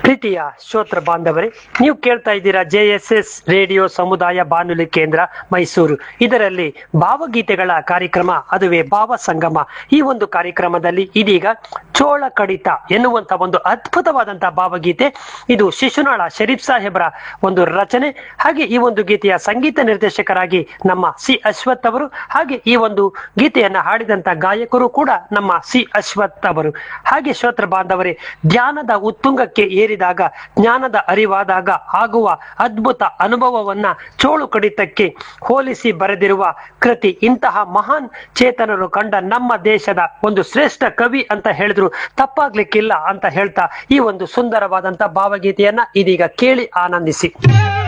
ಪ್ರೀತಿಯ ಶ್ರೋತ್ರ ಬಾಂಧವರೇ ನೀವು ಕೇಳ್ತಾ ಇದ್ದೀರಾ ಜೆ ಎಸ್ ಎಸ್ ರೇಡಿಯೋ ಸಮುದಾಯ ಬಾನುಲಿ ಕೇಂದ್ರ ಮೈಸೂರು ಇದರಲ್ಲಿ ಭಾವಗೀತೆಗಳ ಕಾರ್ಯಕ್ರಮ ಅದುವೇ ಭಾವ ಸಂಗಮ ಈ ಒಂದು ಕಾರ್ಯಕ್ರಮದಲ್ಲಿ ಇದೀಗ ಚೋಳ ಕಡಿತ ಎನ್ನುವಂತ ಒಂದು ಅದ್ಭುತವಾದಂತಹ ಭಾವಗೀತೆ ಇದು ಶಿಶುನಾಳ ಶರೀಫ್ ಸಾಹೇಬ್ರ ಒಂದು ರಚನೆ ಹಾಗೆ ಈ ಒಂದು ಗೀತೆಯ ಸಂಗೀತ ನಿರ್ದೇಶಕರಾಗಿ ನಮ್ಮ ಸಿ ಅಶ್ವಥ್ ಅವರು ಹಾಗೆ ಈ ಒಂದು ಗೀತೆಯನ್ನ ಹಾಡಿದಂತ ಗಾಯಕರು ಕೂಡ ನಮ್ಮ ಸಿ ಅಶ್ವಥ್ ಅವರು ಹಾಗೆ ಶ್ರೋತ್ರ ಬಾಂಧವರೇ ಧ್ಯಾನದ ಉತ್ತುಂಗಕ್ಕೆ ಏರಿದಾಗ ಜ್ಞಾನದ ಅರಿವಾದಾಗ ಆಗುವ ಅದ್ಭುತ ಅನುಭವವನ್ನ ಚೋಳು ಕಡಿತಕ್ಕೆ ಹೋಲಿಸಿ ಬರೆದಿರುವ ಕೃತಿ ಇಂತಹ ಮಹಾನ್ ಚೇತನರು ಕಂಡ ನಮ್ಮ ದೇಶದ ಒಂದು ಶ್ರೇಷ್ಠ ಕವಿ ಅಂತ ಹೇಳಿದ್ರು ತಪ್ಪಾಗ್ಲಿಕ್ಕಿಲ್ಲ ಅಂತ ಹೇಳ್ತಾ ಈ ಒಂದು ಸುಂದರವಾದಂತ ಭಾವಗೀತೆಯನ್ನ ಇದೀಗ ಕೇಳಿ ಆನಂದಿಸಿ